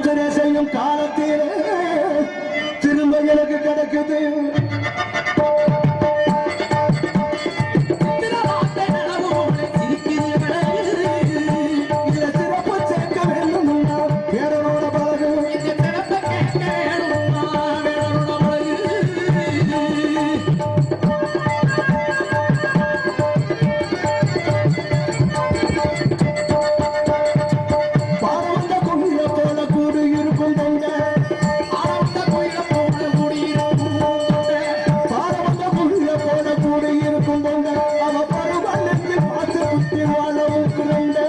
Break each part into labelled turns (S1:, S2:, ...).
S1: யாத்திரை செய்யும் காலத்தில் திரும்ப எனக்கு கிடைக்குது இதுல சிறப்பு சேர்க்க வேண்டும்னா பேரனோட பழகு பாரவந்த குழிய போல கூடு இருக்கும் தொங்க பாரவந்த குழிய போல கூடு இருக்கும் தொங்க அவ பருவனுக்கு பார்த்து குத்தி வாழவும் குழந்தை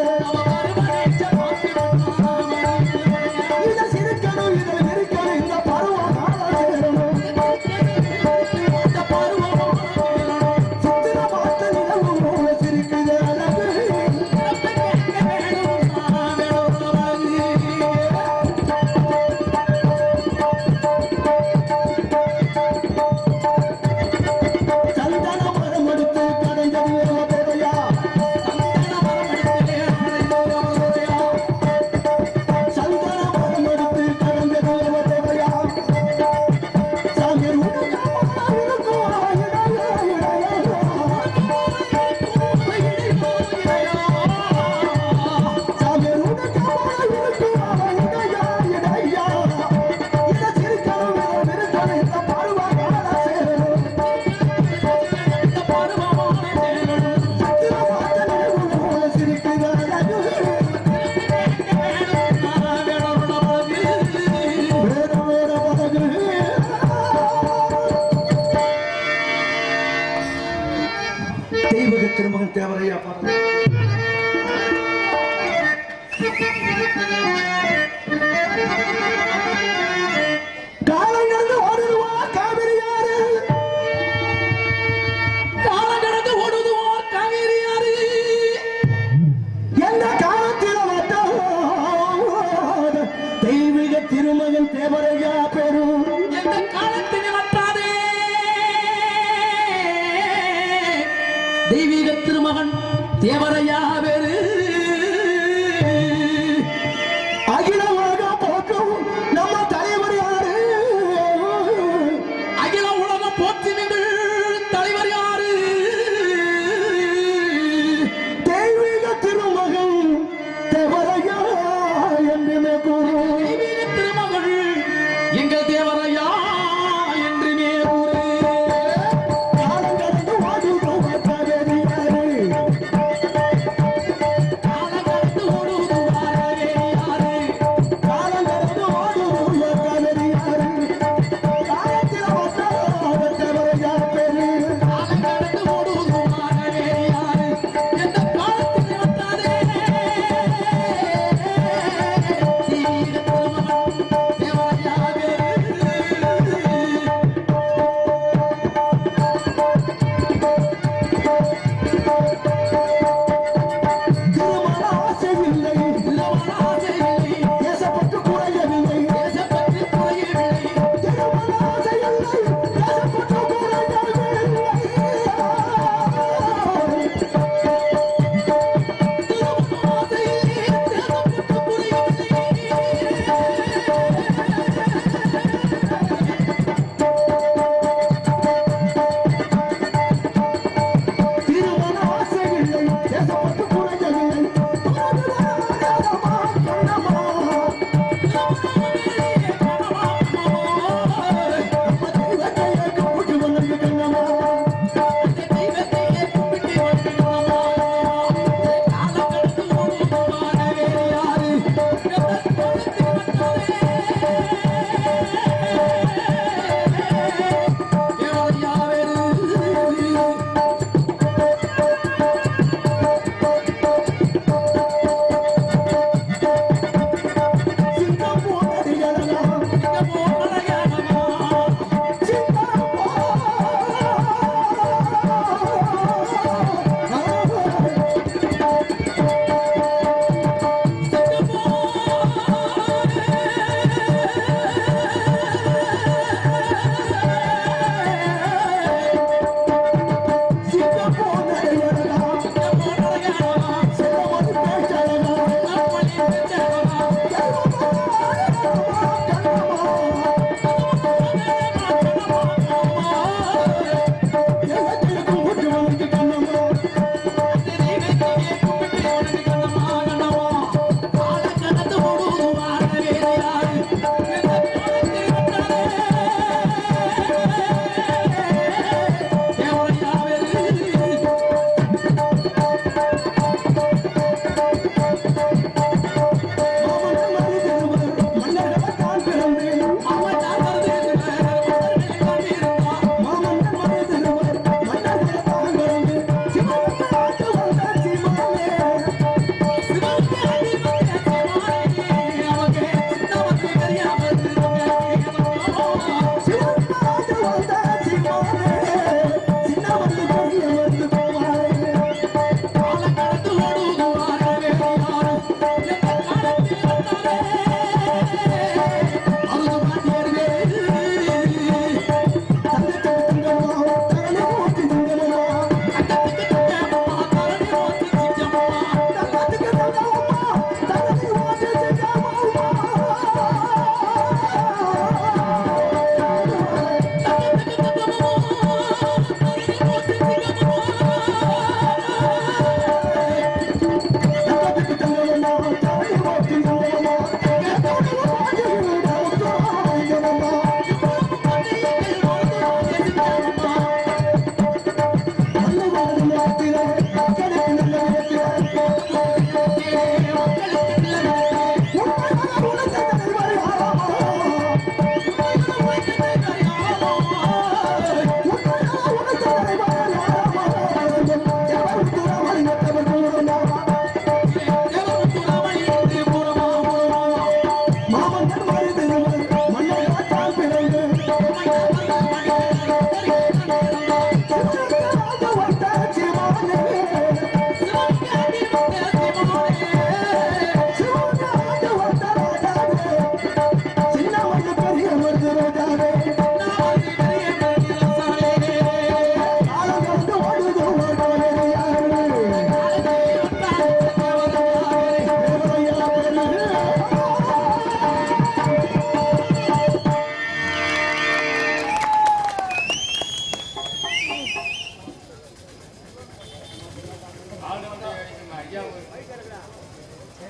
S1: இத சிரிக்கணும் இத இருக்கணும் இந்த பருவம் சேரணும் சித்திர பார்த்த நிலவும் போல சிரிக்குது அழகு சந்தன மரம் எடுத்து கடைந்தது ஏவ தேவையா சந்தன மரம் எடுத்து கடைந்தது ஏவ தேவையா சாமி உனக்காக இருக்கும் இடையா, இடையா. சாமி உனக்காக இருக்கும் இடையா, இடையா. இத சிரிக்கணும், இத நிறுத்தணும், இந்த பருவ கால சேரணும். சித்திர பார்த்த நிலவும் போல சிரிக்குது அழகு. வேற வேற படகு தெய்வக திருமகன் தேவரையா பாருங்க காலம் கடந்து ஓடுவா காவிரி யாரு எந்த காலத்தில் வந்தால் தெய்வீக திருமகன் தேவரையா பெறும்
S2: தெய்வீக திருமகன் தேவரையா வேறு
S1: அகில உலகம் போற்றும் நம்ம தலைவர் யாரு
S2: அகில உலகம் போற்றி நின்று தலைவர் யாரு
S1: தெய்வீக திருமகன் தேவரையா என்று கூறும்
S2: தெய்வீக திருமகள் எங்கள் தேவரையா என்று நேரு
S1: காலம் கடந்து ஓடுவோம் காவேரி யாரு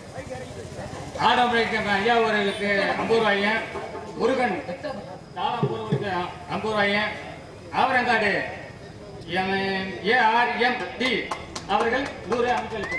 S3: ஆடம்பரம் ஐயா அவர்களுக்கு ஐம்பது ரூபாயும் முருகன் தாளம் போறவர்களுக்கு ஐம்பது ரூபாயும் ஆவரங்காடு ஏஆர்எம் டி அவர்கள் நூறு அமைச்சர்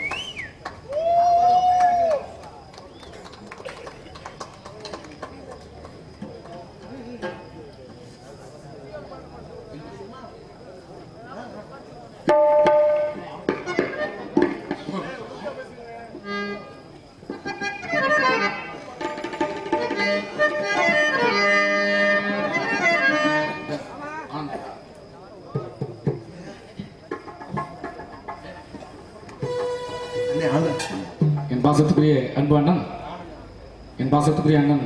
S1: அண்ணே ஆந்திரா
S4: என் பாசத்துக்குரிய அன்பு அண்ணன் என் பாசத்துக்குரிய அண்ணன்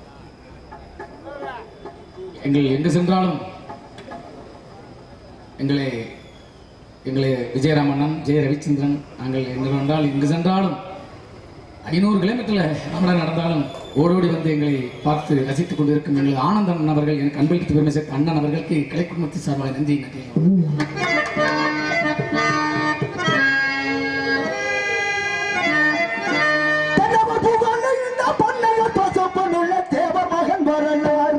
S4: எங்கள் எங்கு சென்றாலும் எங்களை எங்களை விஜயராம் அண்ணன் ஜெய ரவிச்சந்திரன் நாங்கள் எங்கு வந்தால் எங்கு சென்றாலும் ஐநூறு கிலோமீட்டரில் நம்மள நடந்தாலும் ஓடோடி வந்து எங்களை பார்த்து ரசித்துக் கொண்டிருக்கும் எங்கள் ஆனந்தன் அண்ணன் அவர்கள் எனக்கு அன்பளித்து பெருமை சேர்த்த அண்ணன் அவர்களுக்கு கலைக்குமத்தி சார்பாக நன்றி நன்றி
S1: தன்னவர் புகழ இந்த பொன்னைய பசப்பனுள்ள தேவ மகன் வரலாறு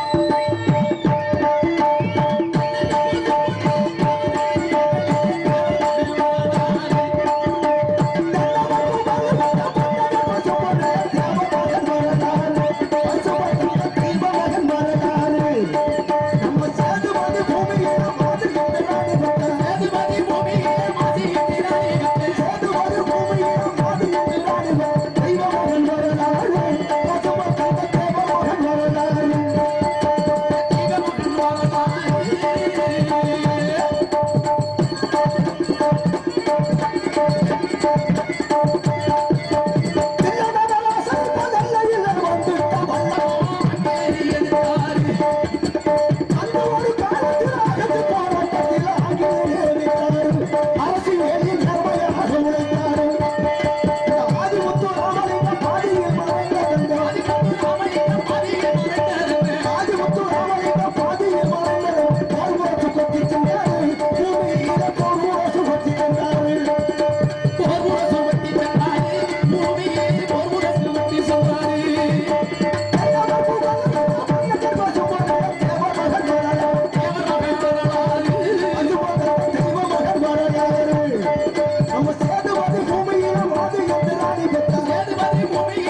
S1: நம்ம சேதுபதி பூமியில மாது எந்திராணி பெற்ற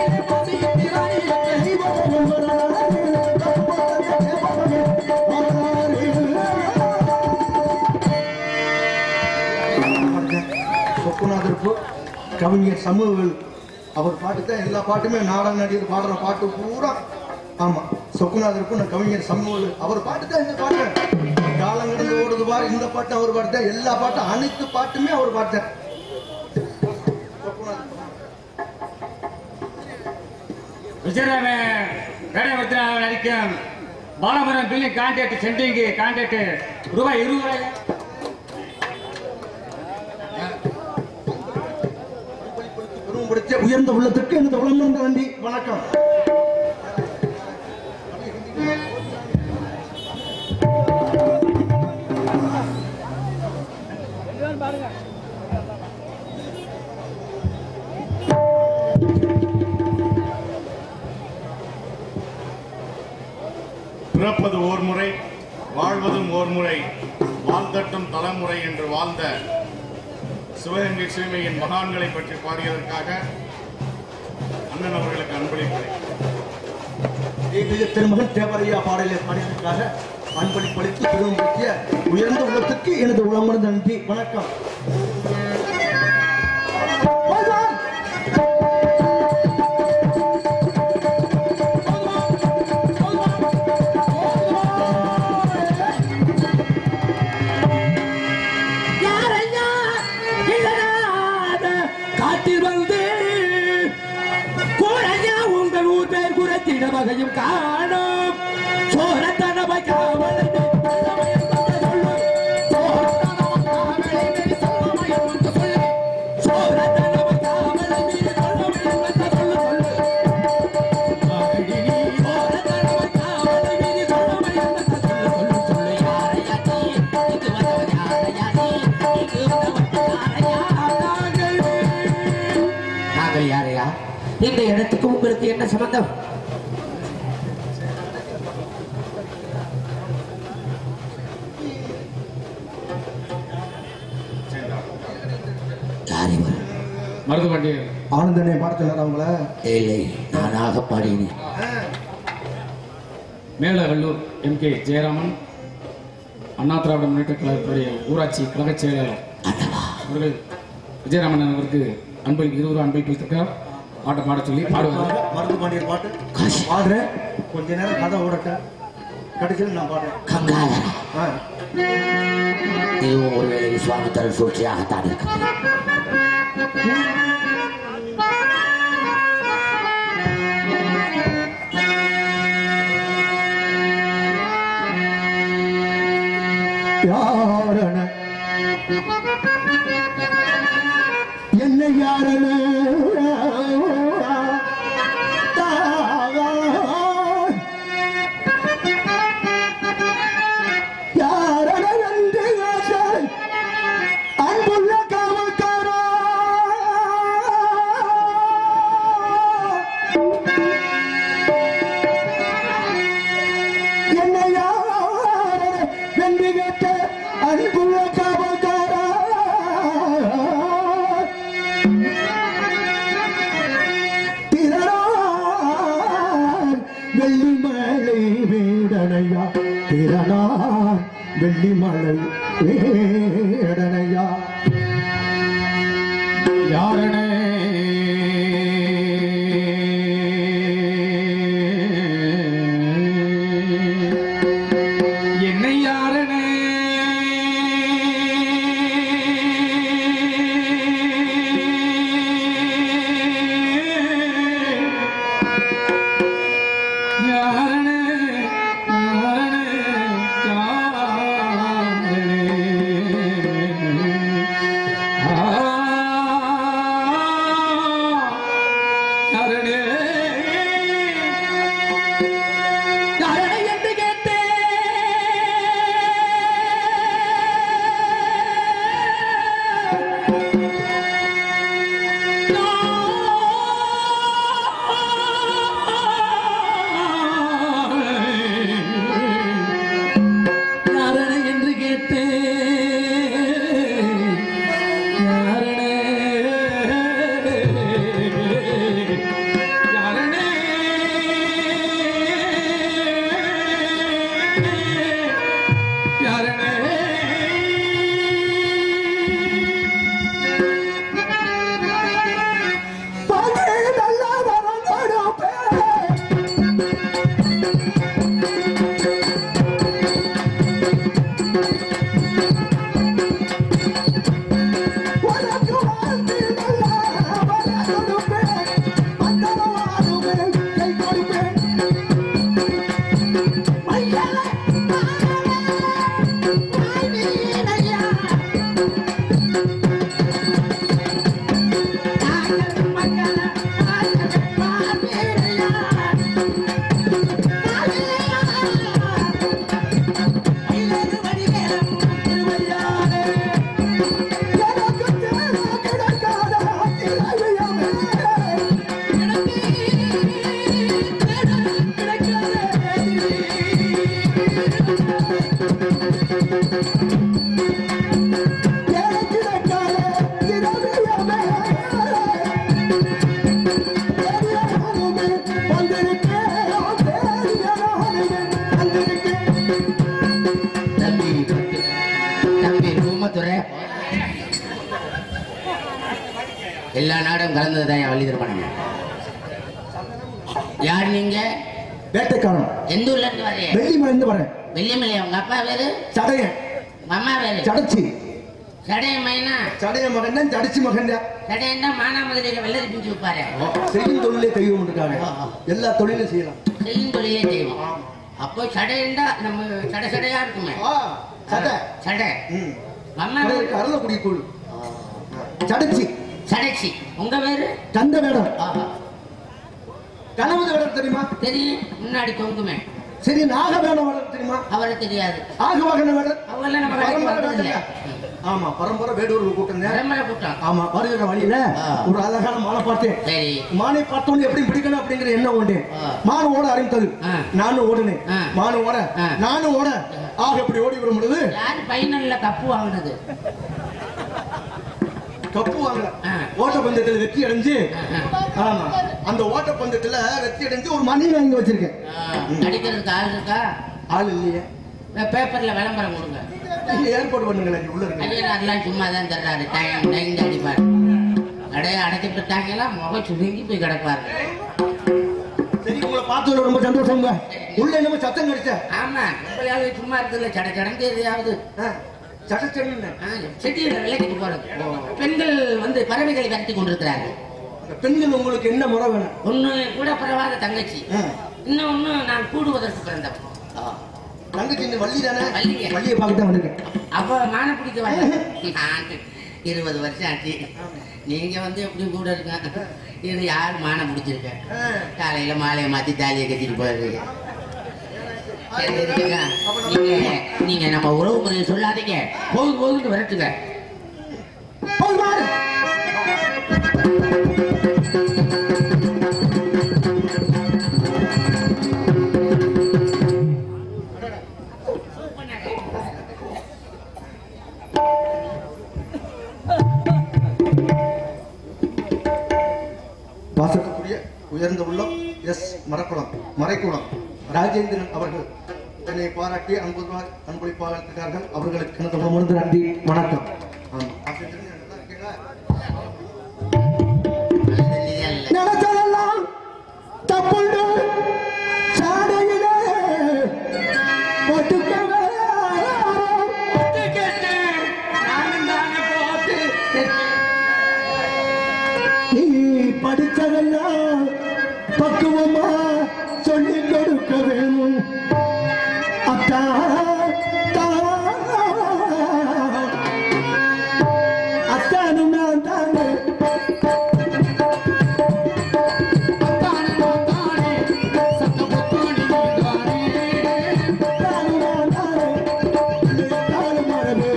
S1: சொக்குநாதர்ப்பு கவிஞர் சமூகங்கள் அவர் பாட்டு தான் எல்லா பாட்டுமே நாடக நடிகர் பாடுற பாட்டு பூரா ஆமா சொக்குநாதர்ப்பு நான் கவிஞர் சமூகங்கள் அவர் பாட்டு தான் இந்த பாட்டு காலம் கடந்து ஓடுது பாரு இந்த பாட்டு அவர் பாட்டு தான் எல்லா பாட்டும் அனைத்து பாட்டுமே அவர் பாட்டு
S3: விஜயராம வேடவர்த்தன நடிக்கும் பாலபுரம் பில்லிங் கான்ட்ராக்ட் சென்டிங்கு கான்ட்ராக்ட் ரூபாய் இருபதாயிரம்
S1: பெருமைப்படுத்திய உயர்ந்த உள்ளத்திற்கு எனது உளம் நன்றி வணக்கம்
S5: பிறப்பது ஓர் முறை வாழ்வதும் ஓர் முறை வாழ்ந்தட்டும் தலைமுறை என்று வாழ்ந்த சிவகங்கை சீமையின் மகான்களை பற்றி பாடியதற்காக அண்ணன் அவர்களுக்கு அன்பளிப்பதை
S1: தெய்வீக திருமகன் தேவரையா பாடலை பாடியதற்காக அன்பளிப்பளித்து பெருமைப்படுத்திய உயர்ந்த உள்ளத்துக்கு எனது உளமர்ந்த நன்றி வணக்கம் வாழ்வார்.
S2: யாரையா இளநாத காட்டில் வந்து கோழையா உங்கள் ஊர் பேர் குறைத்திட வகையும் காணும் சோரத்தனவை காவலை சோரத்தனவை காவலை மீறி கொள்ளவில்லை என்று சொல்லு சொல்லு நாங்கள் யாரையா இந்த இடத்துக்கு உங்களுக்கு என்ன சம்பந்தம் யார் இவர்
S4: மருதுபாண்டியர்
S1: ஆனந்தனை பாடத்தில் அவங்கள
S2: இல்லை நானாக பாடினேன்
S4: மேலவல்லூர் எம் கே ஜெயராமன் அண்ணா திராவிட முன்னேற்ற கழகத்துடைய ஊராட்சி கழக செயலாளர் அவர்கள் விஜயராமன் அவருக்கு அன்பில் இருவரும் அன்பில் பிடித்திருக்கார் பாட்டை பாட சொல்லி பாடுவார்
S1: மருந்து பாண்டியர் பாட்டு பாடுறேன் கொஞ்ச நேரம் கதை ஓடட்டேன் கடைசியில் நான் பாடுறேன்
S2: கங்காதரா
S1: ஆ.
S2: இதுவும் ஒருவேளை விஸ்வாமித்தர் சூழ்ச்சியாகத்தான் இருக்கிறது
S1: யாரண என்னை யாரண யாரண என்று ஆசாய் அன்புள்ள காவல்காரா என்னை யாரண வென்று கேட்ட அன்புள்ள காவல்காரா திறனான் வெள்ளிமலை வேடனையா திறனான் வெள்ளிமலை வேடனையா
S4: யாரணே என்னை யாரணே யாரணே யாரணே யாரணே யாரணே யாரணே என்று கேட்டேன் யாரணே என்று கேட்டேன் யாரணே யாரணே யாரணே
S1: பாங்கே நல்லா வரங்கடும் பேரே உனக்கு வாழ்த்து நல்லா வரங்கடும் பேரே அந்தரம் ஆடுவேன் கை கொடுப்பேன் மையலே எனக்கு தேவை கிடைக்காத திரையமே எனக்கு கிடைக்காத திரையமே தேடியானுமே வந்திருக்கேன் தேடியானுமே வந்திருக்கேன்
S2: தம்பி தம்பி ரூமத்துறை எல்லா நாடும் கலந்தது தான் என் வள்ளி திருமணம் யார் நீங்க
S1: வேட்டைக்காரன்
S2: எந்த ஊர்ல இருந்து வரீங்க
S1: வெள்ளிமலைந்து வரேன்
S2: வெள்ளிமலை உங்க அப்பா பேரு
S1: சடையன்
S2: உங்க அம்மா பேரு
S1: சடைச்சி
S2: சடைய மைனா
S1: சடைய மகன் தான் சடைச்சி மகன் தான்
S2: சடையன் தான் மானாமதுரையில வெள்ளரி பிஞ்சு வைப்பாரு
S1: செய்யும் தொழிலே தெய்வம் இருக்காங்க எல்லா தொழிலும் செய்யலாம்
S2: செய்யும் தொழிலே செய்வோம் அப்போ சடையன் தான் நம்ம சடை சடையா இருக்குமே
S1: ஆ, சடை
S2: சடை
S1: ம்
S2: அம்மா
S1: கடை
S2: பேரு?
S1: இருக்கு, அருளக்குடி கூழ் சடைச்சி
S2: சடைச்சி உங்க பேரு
S1: கந்த வேடம்
S2: ஆஹா.
S1: கனவு வேடம் தெரியுமா
S2: தெரியும் முன்னாடி தொங்குமே
S1: சரி நாக வேடம் வேடம் தெரியுமா
S2: அவரை தெரியாது
S1: ஆக வாகன வேடம்
S2: அவங்கள நம்ம கடைக்கு
S1: பரம்பரை
S2: வந்ததில்லை.
S1: வேடம். ஆமா பரம்பரை வேடூர் கூட்டம்
S6: பரம்பரை கூட்டம்
S1: ஆமா வருகிற வழியில
S6: ஆ.
S1: ஒரு அழகான மாலை பார்த்தேன்
S6: சரி
S1: மானை பார்த்தோன்னு எப்படி பிடிக்கணும் அப்படிங்கிற எண்ணம் உண்டு
S6: ஆ.
S1: மான் ஓட ஆரம்பித்தது
S6: ஆ.
S1: நானும் ஓடுனேன்
S6: ஆ.
S1: மானு ஓட
S6: ஆ.
S1: நானும் ஓட ஆக இப்படி ஓடி வரும் பொழுது
S6: யார் பைனல்ல கப்பு வாங்கினது
S1: கப்பு வாங்கல
S6: ஆ.
S1: ஓட்டப்பந்தயத்தில் வெற்றி அடைஞ்சு ஆமா அந்த ஓட்டப்பந்தயத்துல வெற்றி அடைஞ்சு ஒரு மணி வாங்கி வச்சிருக்கேன்
S6: அடிக்கிறதுக்கு ஆள் இருக்கா
S1: ஆள் இல்லையே
S6: வே- பேப்பர்ல விளம்பரம் கொடுங்க
S1: நீங்க ஏற்பாடு பண்ணுங்களேன் இங்க உள்ள இருக்கு
S6: ஐயர் அதெல்லாம் சும்மா தான் தர்றாரு டைம் டைம் அடிப்பார் கடையை அடைச்சி விட்டாங்களா முகம் சுருங்கி போய் கிடப்பாரு
S1: சரி உங்களை பார்த்ததுல ரொம்ப சந்தோஷங்க உள்ள என்னமோ சத்தம் கிடைச்ச
S6: ஆமா நம்மளாவது சும்மா இருக்குல்ல சட சடங்கு எதையாவது
S1: சட்டச்சன்னு
S6: ஆ, செடியில விளக்கிட்டு போறது பெண்கள் வந்து பறவைகளை விரட்டி கொண்டிருக்கிறார்கள்
S1: பெண்கள் உங்களுக்கு என்ன முறை வேணும்
S6: ஒண்ணு கூட பிறவாத தங்கச்சி
S1: ஆ.
S6: இன்னொன்னு நான் கூடுவதற்கு பிறந்தவன்
S1: தங்கச்சி இந்த வள்ளி தானே
S6: வள்ளிங்க.
S1: வள்ளியை பார்க்க தான் வந்திருக்கேன்
S6: அப்ப மான பிடிக்க வந்தேன் நான் இருபது வருஷம் ஆச்சு நீங்க வந்து எப்படி கூட இருக்க இது யார் மானம் பிடிச்சிருக்க காலையில மாலையை மாத்தி தாலியை கட்டிட்டு போயிருக்கீங்க சரி, இருக்குங்க. நீங்க நீங்க நம்ம உறவு முறையை சொல்லாதீங்க போகுது போகுது விரட்டுங்க
S1: போய் பாரு வாசத்துக்குரிய உயர்ந்த உள்ளம் எஸ் மரக்குளம் மறைக்குளம் ராஜேந்திரன் அவர்கள் என்னை பாராட்டி அன்புவார் அன்பளிப்பாளர்கள் அவர்களுக்கு எனது உணர்ந்து நன்றி வணக்கம் ஆமா. ராஜேந்திரன் நல்லா இருக்கீங்களா? நினைச்சதெல்லாம் தப்புண்டு சாடையிலே ஒட்டுக்கவே நீ படிச்சதெல்லாம் பக்குவமா சொல்லி கொடுக்க வேணும் அத்தா தா. அத்தானும் நான் தானே அத்தானும் நான் தானே தானும் மரபே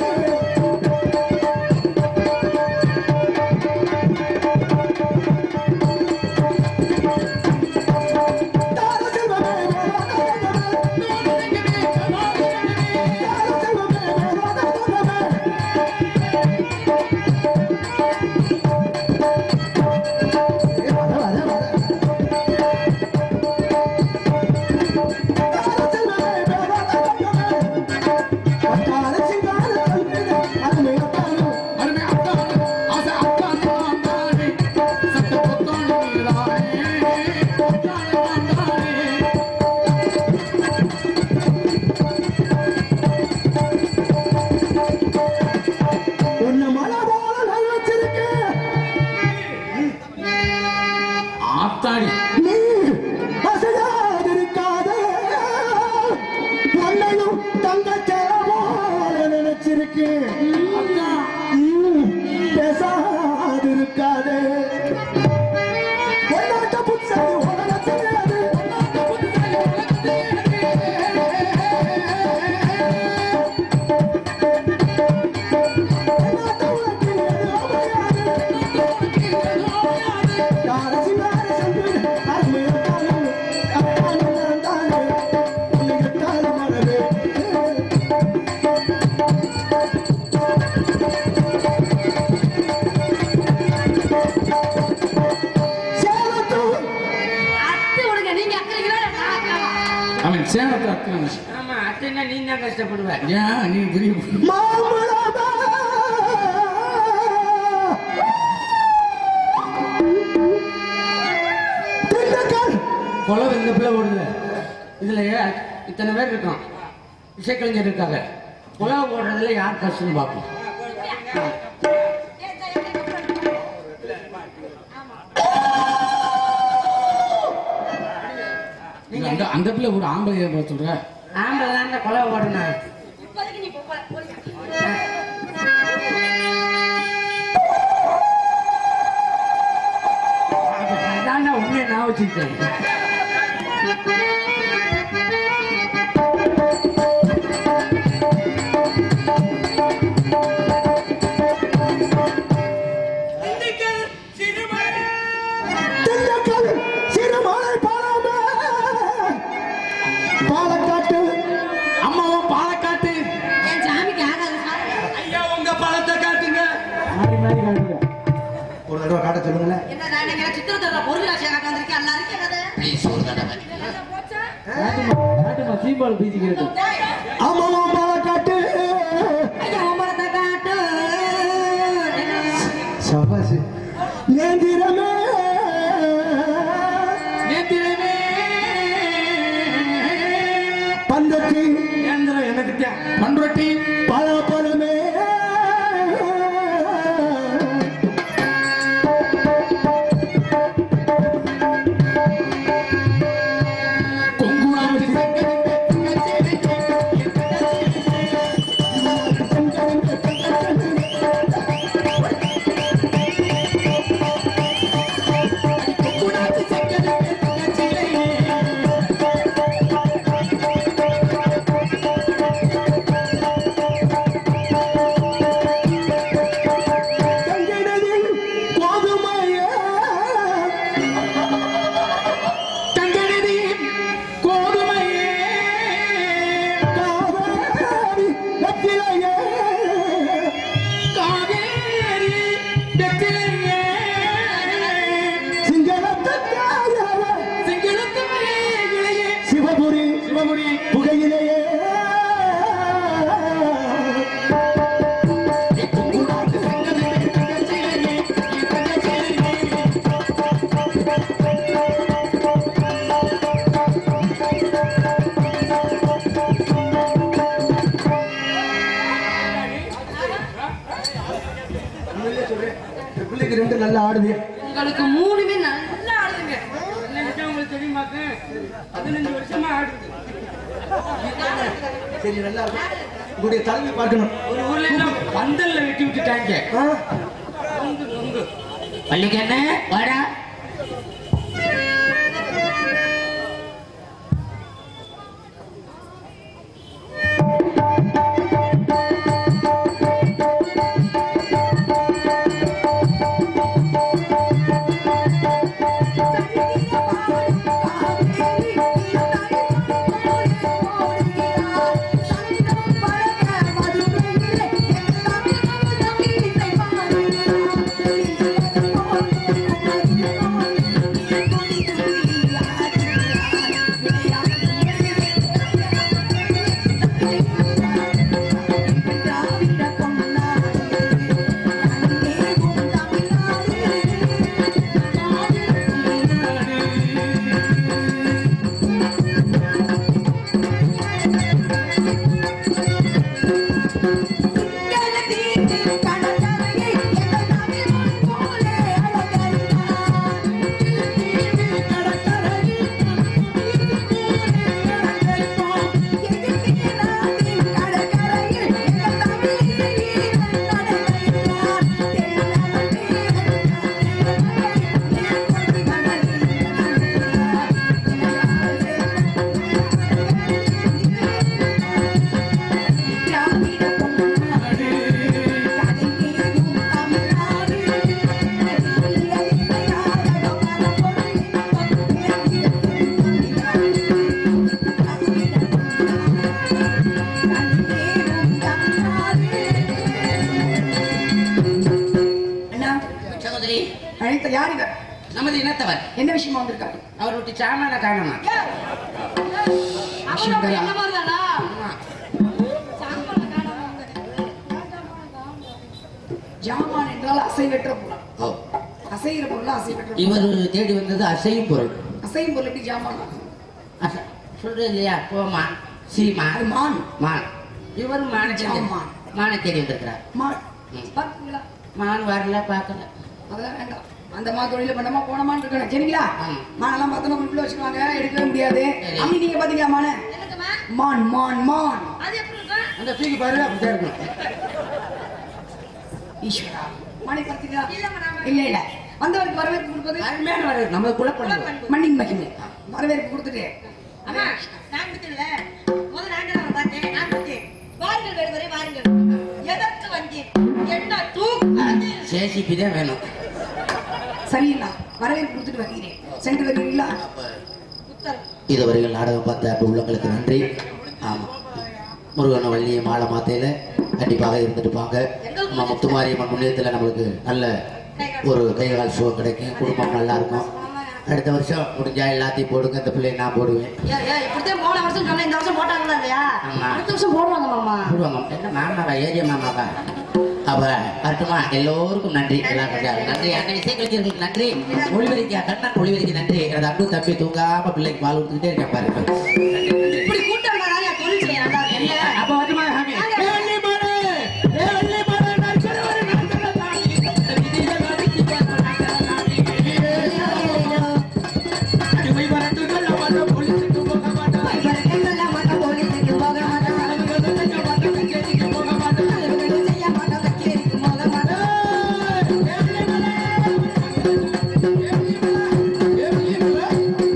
S1: உன்னை மலை போல நான் வச்சிருக்கேன்
S4: ஆத்தாடி
S1: நீ அசையாதிருக்காதே உன்னையும் தங்கச்சேர போல நினைச்சிருக்கேன் ம், பேசாதிருக்காதே உன்னாட்ட புத்தகி உலக தெரியாது உன்னாட்ட புத்தகி உலக உன்னாட்ட உலகில் எது அமையாது காரசி மாரசம் அருமையாலும் அப்பாலும் நான் தானே உனக்கு தாழ மனதே சேலத்தூர்
S7: அத்தை உனக்கு நீங்க அக்கறைங்களா நான் அக்கறவா?
S4: அவன் சேனத்தை அக்கறான்
S6: ஆமா அத்தைன்னா நீ தான் கஷ்டப்படுவ
S4: ஏன் நீ பெரிய
S1: மாமலமா திண்டுக்கல்
S6: கொலை இந்த பிள்ளை ஓடுது இதுல ஏ- இத்தனை பேர் இருக்கோம் இசைக்கலைஞர் இருக்காங்க கொலை ஓடுறதுல யார் கஷ்டம் பார்ப்போம்
S4: நீங்க அந்த அந்த பிள்ளை ஒரு ஆம்பளை ஏன் சொல்ற
S6: ஆம்பளை தான் கொலை ஓடணும்
S7: இப்போதைக்கு நீ போ- போ- போறியா?
S6: அதான் உண்மையை நான் வச்சுக்கிட்டேன்
S1: ஆ
S2: மாறி மாறி காட்டுங்க
S1: ஒரு தடவை காட்ட சொல்லுங்களேன்
S7: என்ன நான் நீங்க சித்திரத்தோட பொருள் ராசியா காட்ட வந்திருக்கேன் நல்லா இருக்கே கதை
S6: ப்ளீஸ் ஒரு தடவை
S2: காட்டுமா காட்டுமா சீம்பால் பீச்சி கேட்டு
S1: ஆமா ஆமா காட்டு
S7: ஐயா உமரத்தை காட்டு
S1: சபாசு ஏந்திரமே
S4: நேத்திரமே
S1: பந்தத்தி
S4: ஏந்திரம் எனக்கு தான் பண்ரொட்டி
S1: பல பலமே
S4: கொங்குணாச்சி சங்கரி கொங்குணாச்சி சங்கரி
S1: தங்கினதில் கோதுமையா
S4: தங்கனதி கோதுமையே
S1: காவேரி வெற்றிலையே
S4: காவேரி வெற்றிலையே
S1: சிங்களத்தாயவே
S4: சிங்களத்தவரே இளையே
S1: சிவபுரி
S4: சிவபுரி
S1: புகையிலேயே
S4: கொங்குணாச்சி சங்கரி தங்கச்சிலையே தங்கச்சிலையே
S1: உண்மையிலே சொல்றேன் இந்த பிள்ளைக்கு ரெண்டு நல்லா ஆடுது
S7: உங்களுக்கு மூணுமே நல்லா ஆடுதுங்க
S3: உங்களுக்கு தெரியுமாக்கு பதினஞ்சு வருஷமா ஆடுது
S1: சரி நல்லா இருக்கு உங்களுடைய தலைமை பார்க்கணும்
S3: ஒரு ஊர்ல எல்லாம் பந்தல்ல வெட்டி விட்டுட்டாங்க
S1: ஆ?
S3: நொங்கு நொங்கு
S6: பள்ளிக்கண்ணு வாடா சகோதரி
S8: அழைத்த யார் இவர்
S6: நமது இனத்தவர்
S8: என்ன விஷயமா வந்திருக்காரு
S6: அவர் விட்டு சாமான காணமா
S7: அவரோட என்ன மாதிரிதானா சாம்பல காணாம வந்து
S8: ஜாமான் என்றால் அசைவற்ற பொருள்
S6: ஓ
S8: அசைகிற பொருள் அசைவற்ற பொருள்
S6: இவர் தேடி வந்தது அசையும் பொருள்
S8: அசையும் பொருள் எப்படி ஜாமான் ஆகும்?
S6: அச- சொல்றது இல்லையா கோமான் சீமான்
S8: அது மான்
S6: மான் இவரும் மான தேடி
S8: ஆமாம்.
S6: மான தேடி வந்திருக்கிறார்
S8: மான்
S6: ம்.
S8: பார்த்தீங்களா
S6: மான் வரல பார்க்கல
S8: அதெல்லாம் வேண்டாம் அந்த மா தொழில பண்ணமா போனமான்னு இருக்கணும் சரிங்களா
S6: ஆமா.
S8: மானெல்லாம் பார்த்தோம்னா உள்ள வச்சுக்குவாங்க எடுக்கவே முடியாது
S6: சரி.
S8: அம்மி நீங்க பாத்தீங்களா மான
S7: எனக்குமா
S8: மான் மான் மான்
S7: அது எப்படி இருக்கும்
S6: அந்த தூக்கி பாரு அப்படிதான் இருக்கணும்
S8: ஈஸ்வரா மானை பார்த்தீங்களா
S7: இல்லம்மா, நாம-
S8: இல்ல இல்ல வந்தவருக்கு வரவேற்பு கொடுப்பது
S6: அருமையான வர நம்ம குழப்பம்
S8: மண்ணின் மகிமை வரவேற்பு கொடுத்துட்டு
S7: அம்மா நான் கொடுத்துல முதல்ல நான் தான் பார்த்தேன் நான் கொடுத்தேன் வாருங்கள் வேடுவரை வாருங்கள் எதற்கு வந்தேன் என்ன தூக்கு
S6: சேசிப்பி தான் வேணும்
S8: சரியில்லா வரவேற்பு கொடுத்துட்டு வருகிறேன் சென்று வருகிறீங்களா
S7: புத்தர்
S6: இதுவரையில் நாடகம் பார்த்த அன்பு உள்ளங்களுக்கு நன்றி ஆமாம் முருகன் வள்ளியை மாலை மாத்தையில் கண்டிப்பாக இருந்துட்டு போங்க நம்ம முத்துமாரியம்மன் முன்னியத்தில் நம்மளுக்கு நல்ல ஒரு கைகால் ஷோ கிடைக்கும் குடும்பம் நல்லா இருக்கும் அடுத்த வருஷம் முடிஞ்சா எல்லாத்தையும் போடுங்க இந்த பிள்ளைய நான் போடுவேன்
S7: ஏய், ஏய், இப்படித்தான் போன வருஷம் சொன்னேன், இந்த வருஷம் போட்டாங்களா இல்லையா?
S6: ஆமா.
S7: அடுத்த வருஷம் போடுவாங்க மாமா.
S6: போடுவாங்க என்ன மாமாவா ஏரியா மாமாவா அப்ப வரட்டுமா எல்லோருக்கும் நன்றி எல்லாம் கொஞ்சம் நன்றி அண்ணன் இசைக்கலைஞர்களுக்கு நன்றி ஒளிவரிக்க கண்ணன் ஒளிவரிக்கு நன்றி எனது அன்பு தம்பி தூங்காம பிள்ளைக்கு பால் கொடுத்துக்கிட்டே இருக்கேன் பாருங்க நன்றி, நன்றி.
S7: இப்படி கூட்டம் இருந்தாதான் தொழில் செய்ய நல்லா இருக்கும். என்ன?
S6: அப்ப வரட்டுமா சாமி
S2: ஏ வள்ளி மாடு, ஏ வள்ளி மாடு, நான் சொல்லுவது நான் சொல்லத்தாண்டி. விதியை மதித்து போன நாட்டாண்டி. அடிமை வரட்டுகள் அவன போலீஸுக்கு போக மாட்டான்.
S7: இவருக்கெல்லாம் மட்டும் போலீஸுக்கு போக மாட்டான்.
S2: அவர்கள் செய்ய மாட்டான், கச்சேரிக்கு போக மாட்டான்.
S7: இவர்கள் செய்ய மாட்டான், கச்சேரிக்கு போக மாட்டான்.
S2: ஏ வள்ளி மாடு, ஏ வள்ளி மாடு, ஏ வள்ளி மாடு.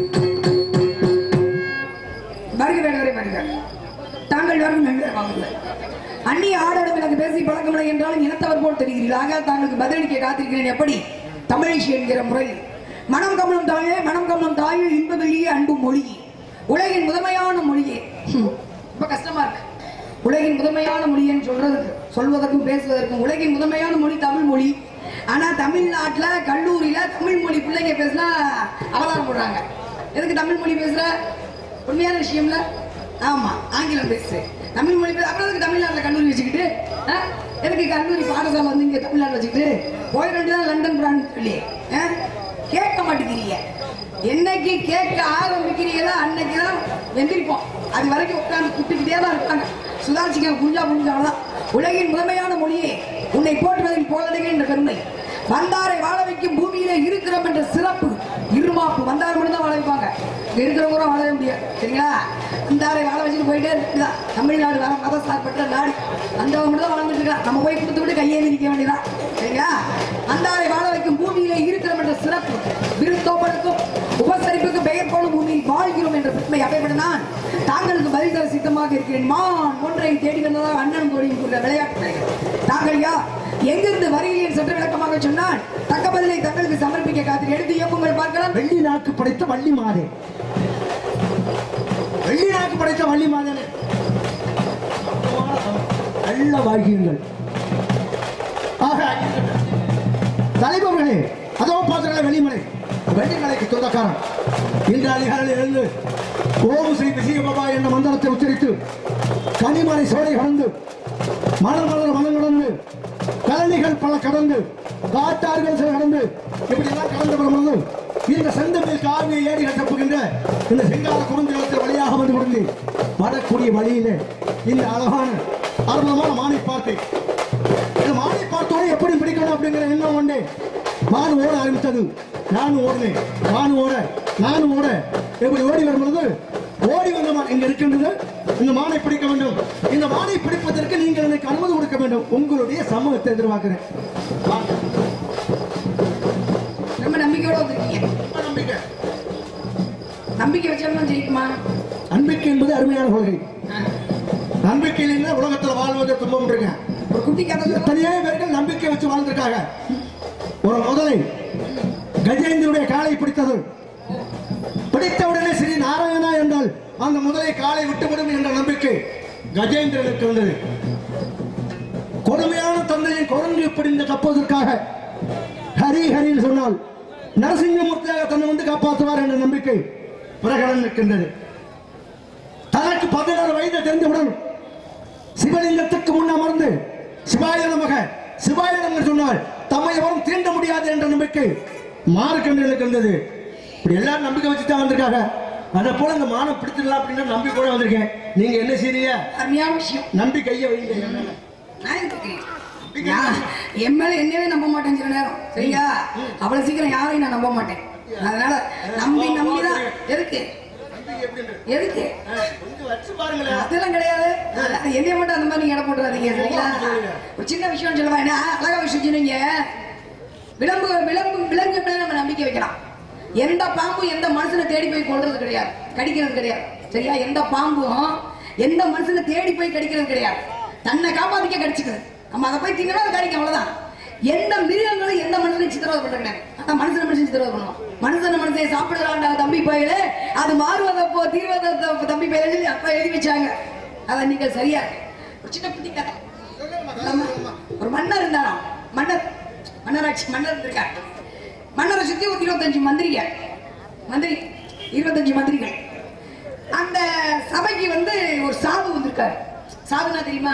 S8: வருக வேண்டுவரை வருக தாங்கள் வரும் நன்றி வாங்குங்கள் அந்நிய ஆடோடும் எனக்கு பேசி பழக்கமில்லை என்றாலும் இனத்தவர் போல் தெரிகிறீர்கள் ஆக தாங்களுக்கு பதிலளிக்க காத்திருக்கிறேன் எப்படி தமிழிசை என்கிற முறையில் மனம் கமலும் தாயே மனம் கமலும் தாயே இன்ப வெளியே அன்பு மொழியே உலகின் முதன்மையான மொழியே ஹம், ரொம்ப கஷ்டமா இருக்கு உலகின் முதன்மையான மொழின்னு சொல்றதுக்கு சொல்வதற்கும் பேசுவதற்கும் உலகின் முதன்மையான மொழி தமிழ் மொழி ஆனா தமிழ்நாட்டுல கல்லூரியில தமிழ் மொழி பிள்ளைங்க பேசினா அவதாரம் போடுறாங்க எதுக்கு தமிழ் மொழி பேசுற உண்மையான விஷயம்ல ஆமா ஆங்கிலம் பேசு தமிழ் மொழி பேச அப்புறம் எதுக்கு தமிழ்நாட்டுல கல்லூரி வச்சுக்கிட்டு ஆ? எதுக்கு கல்லூரி பாடசாலை வந்து இங்க தமிழ்நாடு வச்சுக்கிட்டு போய் ரெண்டு தான் லண்டன் பிராண்ட் சொல்லி ஆ? கேட்க மாட்டேங்கிறீங்க என்னைக்கு கேட்க ஆரம்பிக்கிறீங்களோ அன்னைக்கு தான் வெந்திருப்போம் அது வரைக்கும் உட்கார்ந்து குட்டிக்கிட்டே தான் இருப்பாங்க சுதாரிச்சிக்க புரிஞ்சா புரிஞ்சா அவ்வளவுதான் உலகின் முதன்மையான மொழியே உன்னை போற்றுவதில் போலடைகள் என்ற பெருமை வந்தாரை வாழ வைக்கும் பூமியிலே இருக்கிறோம் என்ற சிறப்பு இருமாப்பு வந்தாரை மட்டும் தான் வாழ வைப்பாங்க இங்க இருக்கிறவங்க கூட வாழவே முடியாது சரிங்களா வந்தாரை வாழ வச்சுட்டு போயிட்டே இருக்குதான் தமிழ்நாடு வர மத சார்பற்ற நாடு வந்தவங்க மட்டும் தான் வாழ்ந்துட்டு இருக்கா நம்ம போய் கொடுத்து விட்டு கையேந்தி நிற்க வேண்டியதான் சரிங்களா வந்தாரை வாழ வைக்கும் பூமியிலே இருக்கிறோம் என்ற சிறப்பு விருத்தோப்பனுக்கும் உபசரிப்புக்கு பெயர் போலும் பூமியில் வாழ்கிறோம் என்ற பெருமை அவைப்பட நான் தாங்களுக்கு பதில் தர சித்தமாக இருக்கிறேன் மான் ஒன்றை தேடி வந்ததாக அண்ணன் தோழியும் கூறிய விளையாட்டு பிள்ளைகள். தாங்கள் யார் எங்கிருந்து வருகிறீர்கள் சற்று விளக்கமாக சொன்னால் தக்க பதிலை தங்களுக்கு சமர்ப்பிக்க காத்து எடுத்து இயக்குங்கள் பார்க்கலாம்
S1: வெள்ளி நாக்கு படைத்த வள்ளி மாதே வெள்ளி நாக்கு படைத்த வள்ளி மாதனே நல்ல வாழ்கியுங்கள் ஆக தலைவர்களே அதோ பார்த்துக்கல வெளிமலை வெள்ளிமலைக்கு சொந்தக்காரன் இன்று அதிகாலையில் எழுந்து ஓம் ஸ்ரீ விஜய பாபா என்ற மந்திரத்தை உச்சரித்து கனிமலை சோலை கடந்து மலர் மலர் மனம் கடந்து கழனிகள் பல கடந்து காட்டார்கள் சில கடந்து இப்படி எல்லாம் கடந்து வரும்போது இந்த செந்தமிழ் காவிரி ஏரிகள் தப்புகின்ற இந்த செங்கால குறுஞ்சலத்தில் வழியாக வந்து கொடுத்து வரக்கூடிய வழியிலே இந்த அழகான அற்புதமான மானை பார்த்தேன் இந்த மானை பார்த்தோட எப்படி பிடிக்கணும் அப்படிங்கிற எண்ணம் ஒண்ணே மான் ஓட ஆரம்பித்தது நான் ஓடினேன் மான் ஓட நான் ஓட இப்படி ஓடி வரும்பொழுது ஓடி வந்த மான் இங்க இருக்கின்றது இந்த மானை பிடிக்க வேண்டும் இந்த மானை பிடிப்பதற்கு நீங்கள் எனக்கு அனுமதி கொடுக்க வேண்டும் உங்களுடைய சமூகத்தை எதிர்பார்க்கிறேன் வாங்க.
S8: ரொம்ப நம்பிக்கையோட வந்திருக்கீங்க
S1: ரொம்ப நம்பிக்கை
S8: நம்பிக்கை வச்சாலும் ஜெயிக்குமா
S1: நம்பிக்கை என்பது அருமையான கொள்கை நம்பிக்கை இல்லைன்னா உலகத்துல வாழ்வது துன்பம் இருக்கேன்
S8: ஒரு குட்டி கதை சொல்லுங்க.
S1: எத்தனையோ பேர்கள் நம்பிக்கை வச்சு வாழ்ந்திருக்காங்க ஒரு முதலை கஜேந்திரனுடைய காலை பிடித்தது பிடித்த உடனே ஸ்ரீ நாராயணா என்றால் அந்த முதலை காலை விட்டுவிடும் என்ற நம்பிக்கை கஜேந்திரனுக்கு இருந்தது கொடுமையான தந்தையின் குரங்கு பிடிந்து தப்புவதற்காக ஹரி ஹரின்னு சொன்னால் நரசிங்கமூர்த்தியாக தன்னை வந்து காப்பாற்றுவார் என்ற நம்பிக்கை பிரகடன் இருக்கின்றது தனக்கு பதினாறு வயது தெரிந்தவுடன் சிவலிங்கத்துக்கு முன் அமர்ந்து சிவாய நமக சிவாய நமக சொன்னால் தம்மை எவரும் தீண்ட முடியாது என்ற நம்பிக்கை மாறுக்கண்களுக்கு இருந்தது இப்படி எல்லாரும் நம்பிக்கை வச்சு தான் வந்திருக்காங்க அதை போல இந்த மானம் பிடிச்சிடலாம் அப்படின்னு நம்பிக்கையோட வந்திருக்கேன் நீங்க என்ன செய்றீங்க
S8: அருமையான விஷயம்
S1: நம்பிக்கையை வைங்க என் மேல.
S8: நான் இருக்கிறேன் நான் என் மேல என்னவே நம்ப மாட்டேன் சில நேரம் சரியா அவ்வளவு சீக்கிரம் யாரையும் நான் நம்ப மாட்டேன் அதனால நம்பி நம்பிதான் எதுக்கு
S1: நம்பிக்கை எப்படின்றது?
S8: எதுக்கு
S1: ஆ, கொஞ்சம் வச்சு பாருங்களேன்
S8: அதெல்லாம் கிடையாது அது என்னைய மட்டும் அந்த மாதிரி நீங்க இட போட்டுறாதீங்க சரிங்களா ஒரு சின்ன விஷயம் சொல்லுவா என்ன அழகா விஷயம் சொன்னீங்க விலங்கு விலங்கு விலங்கு மேல நம்ம நம்பிக்கை வைக்கலாம் எந்த பாம்பும் எந்த மனுஷனை தேடி போய் கொள்றது கிடையாது கடிக்கிறது கிடையாது சரியா எந்த பாம்பும் எந்த மனுஷனை தேடி போய் கடிக்கிறது கிடையாது தன்னை காப்பாத்திக்க கடிச்சுக்குது நம்ம அதை போய் தின்னா அது கடிக்கும் அவ்வளவுதான் எந்த மிருகங்களும் எந்த மனுஷனையும் சித்திரவதை பண்றது கிடையாது ஆனா மனுஷனை மனுஷன் சித்திரவதை பண்ணுவோம் மனுஷனை மனுஷன் சாப்பிடுறாண்டா தம்பி பயிலே அது மாறுவதப்போ தீர்வத தம்பி பயிலே சொல்லி அப்பா எழுதி வச்சாங்க அதை நீங்கள் சரியா ஒரு சின்ன புத்தி கதை ஒரு மன்னர் இருந்தாராம் மன்னர் மன்னராட்சி மன்னர் இருந்திருக்கார் மன்னரை சுத்தி ஒரு இருபத்தஞ்சு மந்திரிகள் மந்திரி இருபத்தஞ்சு மந்திரிகள் அந்த சபைக்கு வந்து ஒரு சாது வந்திருக்காரு சாதுனா தெரியுமா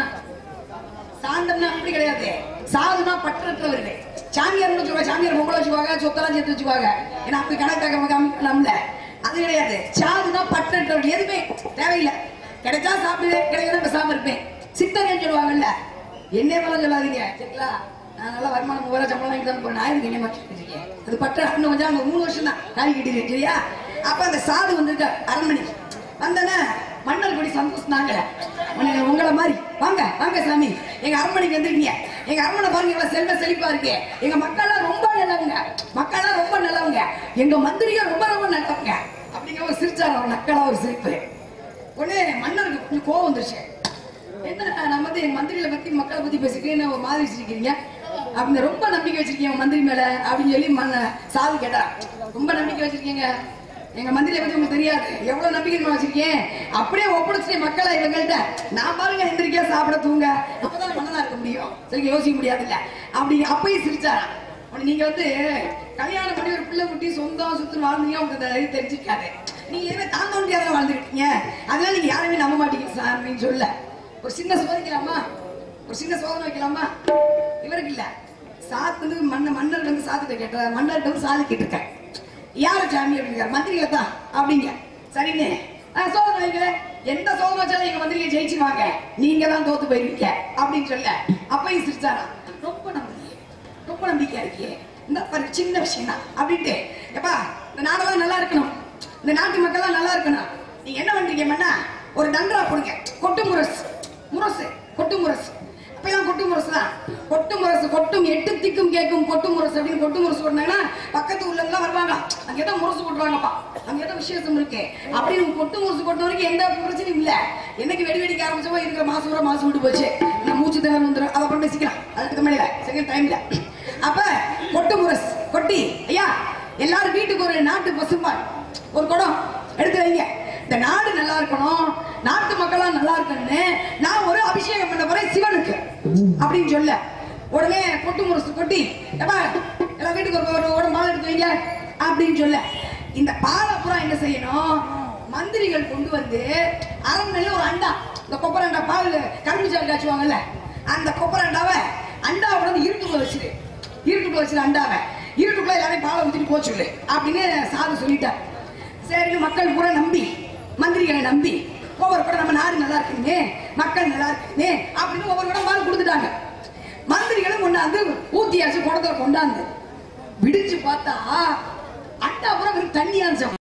S8: சாந்தம்னா அப்படி கிடையாது சாதுனா பற்றற்றவர்கள் சாமியார்னு வச்சுக்கோங்க சாமியார் பொங்கல் வச்சுக்குவாங்க சொத்தெல்லாம் சேர்த்து வச்சுக்குவாங்க ஏன்னா அப்படி கணக்காக காமிக்கலாம்ல அது கிடையாது சாதுனா பற்றற்றவர்கள் எதுவுமே தேவையில்லை கிடைச்சா சாப்பிடு கிடைக்கல பேசாம இருப்பேன் சித்தர்னு சொல்லுவாங்கல்ல என்னே போல சொல்லாதீங்க சரிங்களா நான் நல்லா வருமானம் மூவாயிரம் சம்பளம் வாங்கி தான் போறேன் ஆயிரத்தி என்ன மாற்றி வச்சிருக்கேன் அது பற்ற இன்னும் கொஞ்சம் அங்க மூணு வருஷம் தான் காலி கட்டிருக்கேன் சரியா அப்ப அந்த சாது வந்திருக்க அரண்மனைக்கு வந்தன மன்னர் படி சந்தோஷம் உங்களை மாதிரி வாங்க வாங்க சாமி எங்க அரண்மனைக்கு வந்திருக்கீங்க எங்க அரண்மனை பாருங்க இவ்வளவு செல்வ செழிப்பா இருக்கு எங்க மக்கள்லாம் ரொம்ப நல்லவங்க மக்கள்லாம் ரொம்ப நல்லவங்க எங்க மந்திரியும் ரொம்ப ரொம்ப நல்லவங்க அப்படிங்கிற ஒரு சிரிச்சாரு அவர் நக்கலா ஒரு சிரிப்பு உடனே மன்னருக்கு கொஞ்சம் கோவம் வந்துருச்சு என்ன நான் வந்து என் மந்திரிகளை பத்தி மக்களை பத்தி பேசிட்டு என்ன ஒரு மாதிரி வச்சிருக்கீங்க அப்படின்னு ரொம்ப நம்பிக்கை வச்சிருக்கீங்க உங்க மந்திரி மேல அப்படின்னு சொல்லி மன்ன சாது கேட்டா ரொம்ப நம்பிக்கை வச்சிருக்கீங்க எங்க மந்திரியை பத்தி உங்களுக்கு தெரியாது எவ்வளவு நம்பிக்கை தெரியுமா வச்சிருக்கேன் அப்படியே ஒப்படைச்சிட்டு மக்களை இவங்கள்ட்ட நான் பாருங்க எந்திரிக்கா சாப்பிட தூங்க அப்பதான் மன்னனா இருக்க முடியும் சரி யோசிக்க முடியாதுல்ல அப்படி அப்பயும் சிரிச்சாராம் உடனே நீங்க வந்து கல்யாணம் பண்ணி ஒரு பிள்ளை குட்டி சொந்தம் சுத்து வாழ்ந்தீங்க உங்களுக்கு அந்த இது தெரிஞ்சிருக்காது நீங்க எதுவுமே தாங்க முடியாத வாழ்ந்துருக்கீங்க அதெல்லாம் நீங்க யாருமே நம்ப மாட்டீங்க சார் அப்படின்னு சொல்ல ஒரு சின்ன சோதிக்கலாமா ஒரு சின்ன சோதனை வைக்கலாமா இவருக்கு இல்ல சாத்து வந்து மன்ன மன்னர் வந்து சாத்துட்ட கேட்ட மன்னர்கிட்ட வந்து சாதி கேட்டிருக்கேன் யாரு சாமி அப்படிங்கிற மந்திரிகளை தான் அப்படிங்க சரின்னு ஆ, சோதனை வைங்க எந்த சோதனை வச்சாலும் எங்க மந்திரியை ஜெயிச்சுவாங்க நீங்க தான் தோத்து போயிருவீங்க அப்படின்னு சொல்ல அப்பயும் சிரிச்சாரா ரொம்ப நம்பிக்கை ரொம்ப நம்பிக்கையா இருக்கியே இந்த ஒரு சின்ன விஷயம் தான் அப்படின்ட்டு எப்பா இந்த நாடெல்லாம் நல்லா இருக்கணும் இந்த நாட்டு மக்கள்லாம் நல்லா இருக்கணும் நீங்க என்ன பண்றீங்க மண்ணா ஒரு தண்டரா போடுங்க கொட்டு முரசு முரசு கொட்டு முரசு அப்பெல்லாம் கொட்டு முரசு தான் கொட்டு முரசு கொட்டும் எட்டு திக்கும் கேட்கும் கொட்டு முரசு அப்படின்னு கொட்டு முரசு போட்டாங்கன்னா பக்கத்து ஊர்ல எல்லாம் வருவாங்க அங்க ஏதோ முரசு கொட்டுவாங்கப்பா அங்க ஏதோ விசேஷம் இருக்கு அப்படின்னு கொட்டு முரசு கொட்ட வரைக்கும் எந்த பிரச்சனையும் இல்ல என்னைக்கு வெடி வெடிக்க ஆரம்பிச்சோமோ இருக்கிற மாசம் பூரா மாசம் விட்டு போச்சு நான் மூச்சு திணறு வந்துடும் அதை அப்புறம் பேசிக்கலாம் அதுக்கு மேல செகண்ட் டைம்ல அப்ப கொட்டு முரசு கொட்டி ஐயா எல்லாரும் வீட்டுக்கு ஒரு நாட்டு பசும்பால் ஒரு குடம் எடுத்து வைங்க இந்த நாடு நல்லா இருக்கணும் நாட்டு மக்கள்லாம் நல்லா இருக்கணும்னு நான் ஒரு அபிஷேகம் பண்ண போறேன் சிவனுக்கு அப்படின்னு சொல்ல உடனே கொட்டு முரசு கொட்டி எப்பா எல்லாம் வீட்டுக்கு ஒரு ஒரு ஒரு பால் எடுத்து வைங்க அப்படின்னு சொல்ல இந்த பாலை பூரா என்ன செய்யணும் மந்திரிகள் கொண்டு வந்து அரண்மனையில ஒரு அண்டா இந்த கொப்பரை அண்டா பால் கரும்புச்சாறு காய்ச்சுவாங்கல்ல அந்த கொப்பரை அண்டாவை அண்டாவை வந்து இருட்டுக்குள்ள வச்சிரு இருட்டுக்குள்ள வச்சிரு அண்டாவை இருட்டுக்குள்ள எல்லாரையும் பாலை ஊத்திட்டு போச்சு சொல்லு அப்படின்னு சாது சொல்லிட்டார் சரின்னு மக்கள் பூரா நம்பி மந்திரிகளை நம்பி ஒவ்வொரு கூட நம்ம நாடு நல்லா இருக்குங்க மக்கள் நல்லா இருக்குங்க அப்படின்னு ஒவ்வொரு கூட பால் கொடுத்துட்டாங்க மந்திரிகளும் கொண்டாந்து ஊத்தியாச்சு குடத்துல கொண்டாந்து விடிச்சு பார்த்தா அண்டா பூரா வெறும் தண்ணியா இருந்துச்சு